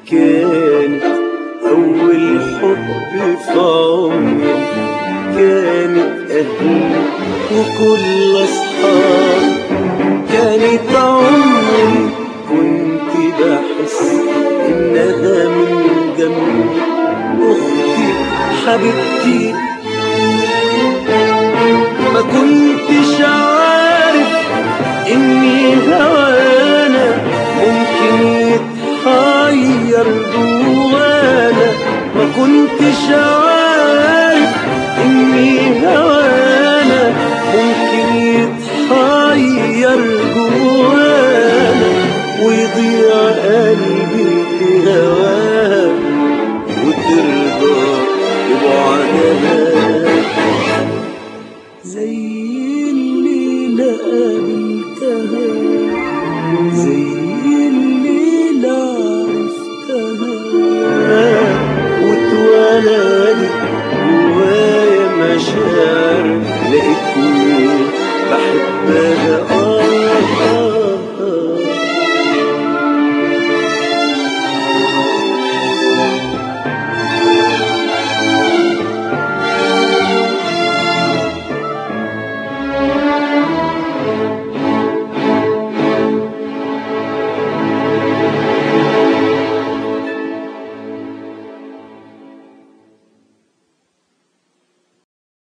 كانت أول حب في عمري كانت أهلي وكل أصحابي كانت عمري كنت بحس إنها من جنبي أختي حبيبتي ما كنتش عارف إني هوانا ممكن يتحير جوا